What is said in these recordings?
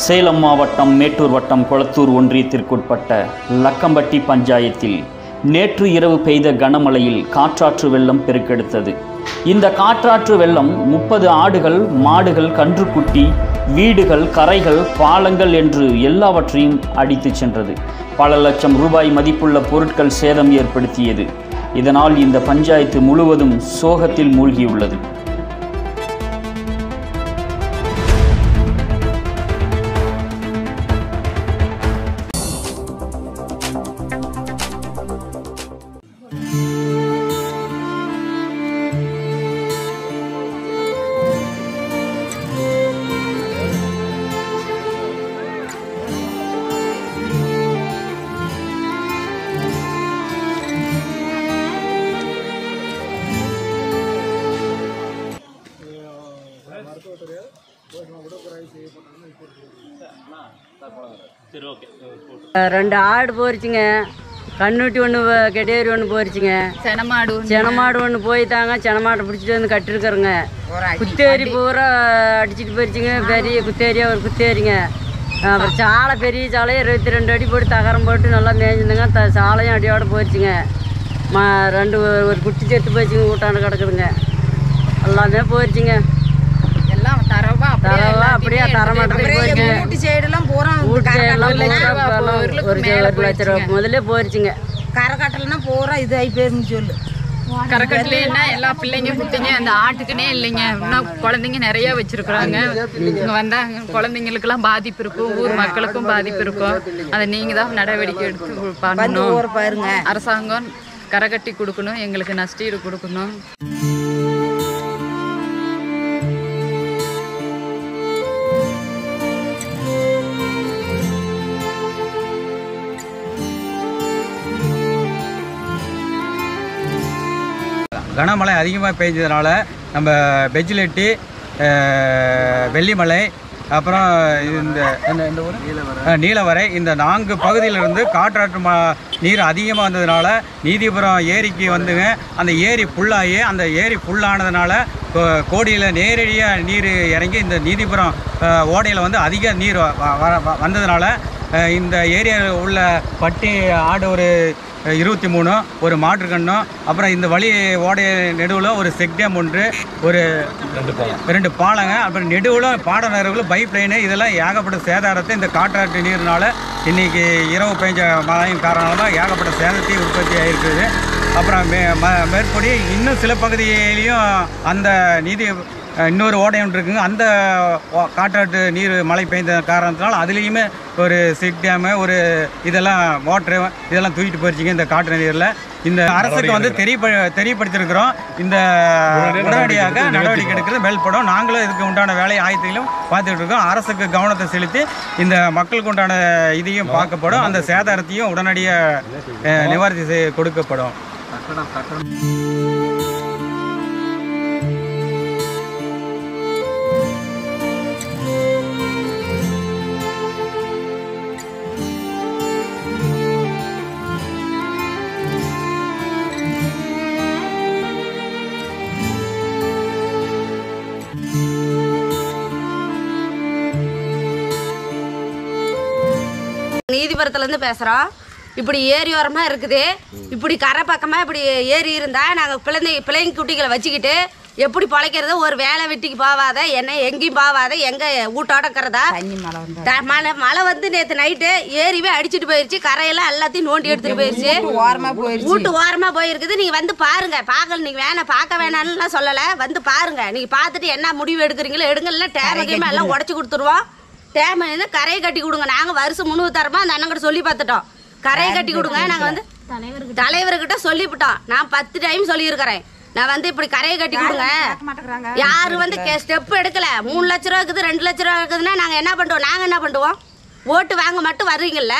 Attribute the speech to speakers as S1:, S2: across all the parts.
S1: சேலம் மாவட்டம் மேட்டூர் வட்டம் கொளத்தூர் ஒன்றியத்திற்குட்பட்ட லக்கம்பட்டி பஞ்சாயத்தில் நேற்று இரவு பெய்த கனமழையில் காற்றாற்று வெள்ளம் பெருக்கெடுத்தது இந்த காற்றாற்று வெள்ளம் முப்பது ஆடுகள் மாடுகள் கன்றுக்குட்டி வீடுகள் கரைகள் பாலங்கள் என்று எல்லாவற்றையும் அடித்துச் சென்றது பல லட்சம் ரூபாய் மதிப்புள்ள பொருட்கள் சேதம் ஏற்படுத்தியது இதனால் இந்த பஞ்சாயத்து முழுவதும் சோகத்தில் மூழ்கியுள்ளது
S2: ரெண்டு ஆடு போயிருச்சுங்க கண்ணுட்டி ஒன்று கெடேரி ஒன்று போயிருச்சுங்க
S3: செனமாடு
S2: செனமாடு ஒன்று போய் தாங்க செனமாட்டை பிடிச்சிட்டு வந்து கட்டிருக்கிறோங்க குத்தேரி பூரா அடிச்சிட்டு போயிருச்சுங்க பெரிய குத்தேரியா ஒரு குத்தேரிங்க அப்புறம் சாலை பெரிய சாலையும் இருபத்தி ரெண்டு அடி போட்டு தகரம் போட்டு நல்லா மேய்ஞ்சுதுங்க த சாலையும் அடியோட போயிருச்சுங்க ம ரெண்டு ஒரு குட்டி செத்து போயிடுச்சுங்க கூட்டாண்டு கிடக்குதுங்க எல்லாமே போயிருச்சுங்க
S3: எல்லாம் தரவா
S2: தரவா அப்படியே தரமாட்டத்துக்கு போயிருச்சுங்க
S4: ஊட்டி சைடுலாம் பூரா
S2: வீட்டு சைடெல்லாம்
S3: ஒரு லட்ச
S2: பூரா
S3: ரூபா,
S2: இப்பெல்லாம்
S3: ஒரு லட்சம்
S2: ஒரு
S3: மேல
S2: ஒரு லட்ச ரூபா முதல்ல போயிருச்சுங்க
S4: கரக்காட்டல்னா பூரா இது ஆகி போயிருன்னு சொல்லு
S3: கரக்கட்டுலேன்னா எல்லா பிள்ளைங்க குட்டிங்க அந்த ஆட்டுக்குனே இல்லைங்க இன்னும் குழந்தைங்க நிறைய வச்சிருக்கிறாங்க இங்க வந்தா குழந்தைங்களுக்கெல்லாம் பாதிப்பு இருக்கும் ஊர் மக்களுக்கும் பாதிப்பு இருக்கும் அதை நீங்க தான் நடவடிக்கை எடுத்து பண்ணணும்
S4: ஊரை பாருங்க
S3: அரசாங்கம் கரகட்டி கொடுக்கணும் எங்களுக்கு நஷ்டீடு கொடுக்கணும்
S5: கனமழை அதிகமாக பெஞ்சதுனால நம்ம பெஜ்லெட்டி வெள்ளிமலை அப்புறம் இந்த இந்த இந்த ஊர் அஹ், நீலவரை இந்த நான்கு பகுதியிலிருந்து காற்றாற்று ம நீர் அதிகமாக வந்ததுனால நீதிபுரம் ஏரிக்கு வந்துங்க அந்த ஏரி ஃபுல்லாகி அந்த ஏரி ஃபுல்லானதுனால கோடியில் நேரடியாக நீர் இறங்கி இந்த நீதிபுரம் ஓடையில் வந்து அதிக நீர் வ- வ- வ- வந்ததுனால அஹ், இந்த ஏரியாவில் உள்ள பட்டி ஆடு ஒரு இருபத்தி மூணு ஒரு மாற்றுக்கண்ணும் அப்புறம் இந்த வழி ஓடைய நெடுவில் ஒரு செக் டேம் ஒன்று ஒரு ரெண்டு பாலங்க அப்புறம் நெடுவில் பாட நேரங்களும் பைப் லைனு இதெல்லாம் ஏகப்பட்ட சேதாரத்தை இந்த காற்றாற்று நீர்னால இன்னைக்கு இரவு பெஞ்ச மழையின் காரணமாக ஏகப்பட்ட சேதத்தை உற்பத்தி ஆகிருக்குது அப்புறம் மே ம- மேற்படி இன்னும் சில பகுதியிலையும் அந்த நீதி அஹ், இன்னொரு ஓடையம் இருக்குங்க அந்த ஓ- காற்றாற்று நீர் மழை பெய்த காரணத்தினால அதுலேயுமே ஒரு சிக் டேமு ஒரு இதெல்லாம் மோட்ரு இதெல்லாம் தூக்கிட்டு போயிருச்சுங்க இந்த காற்று நீரில் இந்த அரசுக்கு வந்து தெரியப்ப தெரியப்படுத்தியிருக்கிறோம் இந்த உடனடியாக நடவடிக்கை எடுக்கிறது மேல்படும் நாங்களும் இதுக்கு உண்டான வேலை ஆயத்தையும் பார்த்துக்கிட்டு இருக்கோம் அரசுக்கு கவனத்தை செலுத்தி இந்த மக்களுக்கு உண்டான இதையும் பார்க்கப்படும் அந்த சேதாரத்தையும் உடனடியாக அஹ், நிவாரணி செய்ய கொடுக்கப்படும்
S6: நீதிபுரத்துல இருந்து பேசுறோம் இப்படி ஏரி ஓரமா இருக்குது இப்படி கரை பக்கமா இப்படி ஏரி இருந்தா நாங்க பிள்ளைங்க பிள்ளைங்க குட்டிகளை வச்சுக்கிட்டு எப்படி பிழைக்கிறது ஒரு வேலை வெட்டிக்கு போவாத என்ன எங்கேயும் போவாத எங்க வீட்டோட இருக்கிறதா
S4: தண்ணி மழை வந்தா
S6: த- மழை மழை வந்து நேற்று நைட்டு ஏரிவே அடிச்சிட்டு போயிருச்சு கரையெல்லாம் எல்லாத்தையும் நோண்டி எடுத்துட்டு போயிருச்சு
S4: ஓரமா போயிருச்சு
S6: வீட்டு ஓரமா போயிருக்குது நீங்க வந்து பாருங்க பார்க்கல நீங்க வேணாம் பார்க்க வேணாம்லாம் சொல்லல வந்து பாருங்க நீங்க பார்த்துட்டு என்ன முடிவு எடுக்கிறீங்களோ எடுங்க இல்லை டேம கீம எல்லாம் உடச்சி கொடுத்துருவோம் டேம இருந்து கரையை கட்டி கொடுங்க நாங்க வருஷம் முந்நூறு தரமா அந்த அண்ணன் சொல்லி பார்த்துட்டோம் கரையை கட்டி கொடுங்க நாங்க வந்து தலைவர்கிட்ட சொல்லிவிட்டோம் நான் பத்து டைம் சொல்லியிருக்கிறேன் நான் வந்து இப்படி கரையை கட்டி கொடுங்க யாரு வந்து ஸ்டெப் எடுக்கல மூணு லட்ச ரூபா இருக்குது ரெண்டு லட்ச ரூபா இருக்குதுன்னா நாங்க என்ன பண்ணுவோம் நாங்க என்ன பண்ணுவோம் ஓட்டு வாங்க மட்டும் வர்றீங்கல்ல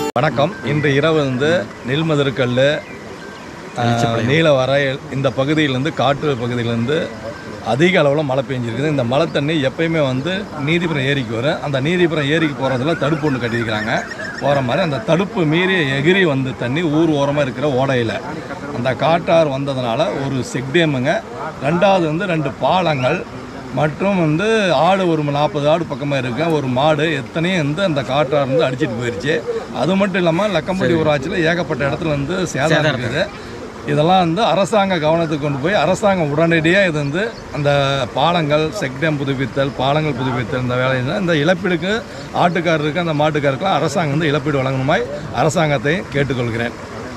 S7: வணக்கம் இன்று இரவு வந்து நெல்மதுரக்கல் நீலவரை இந்த பகுதியிலேருந்து காற்று பகுதியிலேருந்து அதிக அளவில் மழை பெஞ்சிருக்குது இந்த மழை தண்ணி எப்பயுமே வந்து நீதிபுரம் ஏரிக்கு வரும் அந்த நீதிபுரம் ஏரிக்கு போகிறதுல தடுப்பு ஒன்று கட்டியிருக்கிறாங்க போகிற மாதிரி அந்த தடுப்பு மீறி எகிரி வந்து தண்ணி ஊர் ஓரமாக இருக்கிற ஓடையில் அந்த காட்டாறு வந்ததுனால ஒரு செக் டேமுங்க ரெண்டாவது வந்து ரெண்டு பாலங்கள் மற்றும் வந்து ஆடு ஒரு நாற்பது ஆடு பக்கமாக இருக்கு ஒரு மாடு எத்தனையும் வந்து அந்த காட்டார் வந்து அடிச்சிட்டு போயிடுச்சு அது மட்டும் இல்லாமல் லக்கம்பட்டி ஊராட்சியில் ஏகப்பட்ட இடத்துல வந்து சேதம் இருக்குது இதெல்லாம் வந்து அரசாங்க கவனத்துக்கு கொண்டு போய் அரசாங்கம் உடனடியாக இது வந்து அந்த பாலங்கள் செக்டேம் புதுப்பித்தல் பாலங்கள் புதுப்பித்தல் இந்த வேலையில் இந்த இழப்பீடுக்கு ஆட்டுக்காரருக்கு அந்த மாட்டுக்காருக்கெல்லாம் அரசாங்கம் வந்து இழப்பீடு வழங்கணுமாய் அரசாங்கத்தை கேட்டுக்கொள்கிறேன்